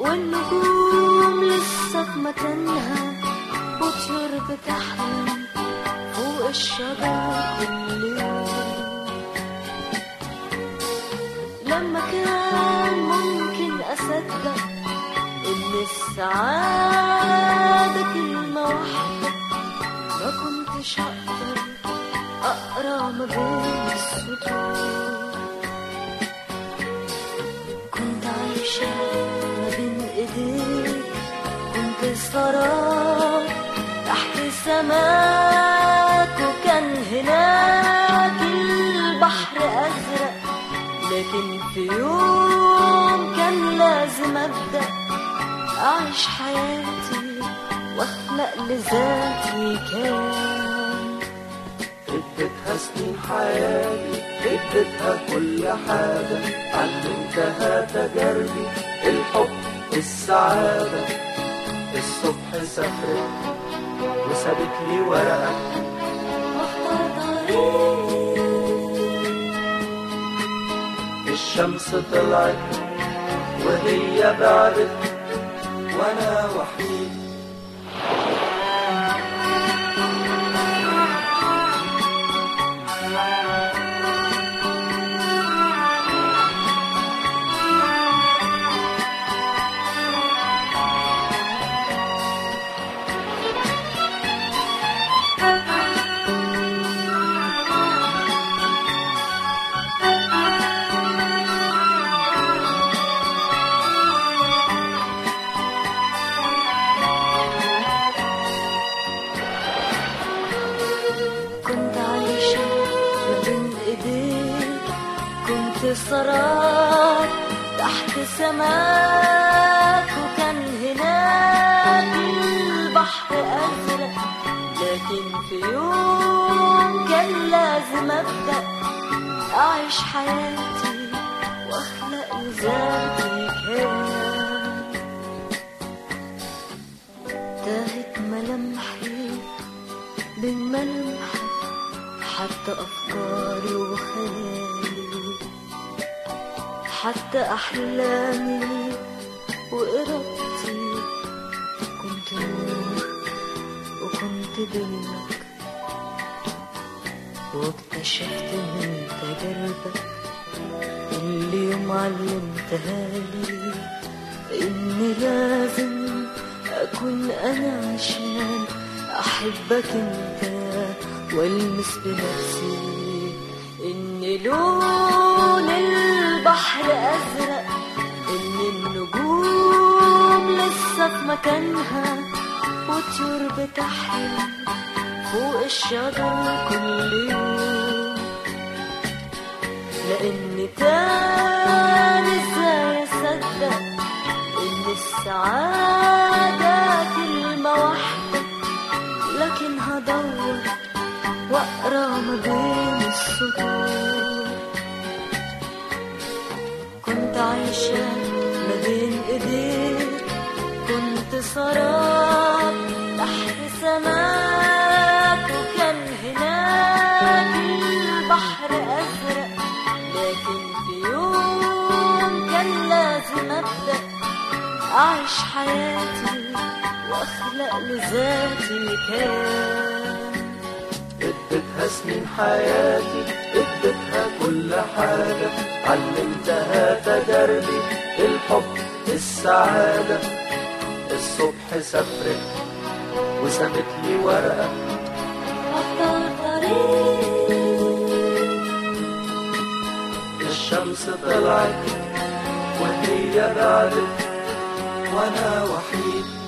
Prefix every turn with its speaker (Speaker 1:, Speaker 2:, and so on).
Speaker 1: والنجوم لسه في مكانها وطيور بتحلم فوق الشجر كل يوم لما كان ممكن أصدق إن السعادة كلمة واحدة ما كنتش هقدر أقرأ ما بين السطور كنت عايشة ما بين إيديك كنت سهران تحت سماك وكان هناك البحر أزرق لكن في يوم كان لازم أبدأ أعيش حياتي وأخلق لذاتي كان
Speaker 2: اديتها سنين حياتي اديتها كل حاجة علمتها تجاربي الحب السعادة الصبح سافرت وسابت لي ورقة
Speaker 1: واختار طريق
Speaker 2: الشمس طلعت وهي بعدت وانا وحيد
Speaker 1: كنت عايشة ما بين ايديك كنت سراب تحت سماك وكان هناك البحر أزرق لكن في يوم كان لازم أبدأ أعيش حياتي وأخلق لذاتي كان تاهت ملامحي بين ملامحك حتى أفكاري وخيالي حتى أحلامي وإرادتي كنت نور وكنت ضلك واكتشفت من تجاربك اللي يوم علمتها لي إني لازم أكون أنا عشان أحبك أنت والمس بنفسي إن لون البحر أزرق إن النجوم لسه في مكانها وطيور بتحلم فوق الشجر كل يوم لأن تاني ازاي أصدق إن السعادة كلمة واحدة لكن هدور وأقرأ ما بين السطور كنت عايشة ما بين إيديك كنت سراب تحت سماك وكان هناك البحر أزرق لكن في يوم كان لازم أبدأ أعيش حياتي وأخلق لذاتي كان
Speaker 2: اديتها سنين حياتي اديتها كل حاجة علمتها تجاربي الحب السعادة الصبح سافرت وسابت لي ورقة
Speaker 1: أختار طريق
Speaker 2: الشمس طلعت وهي بعدت وانا وحيد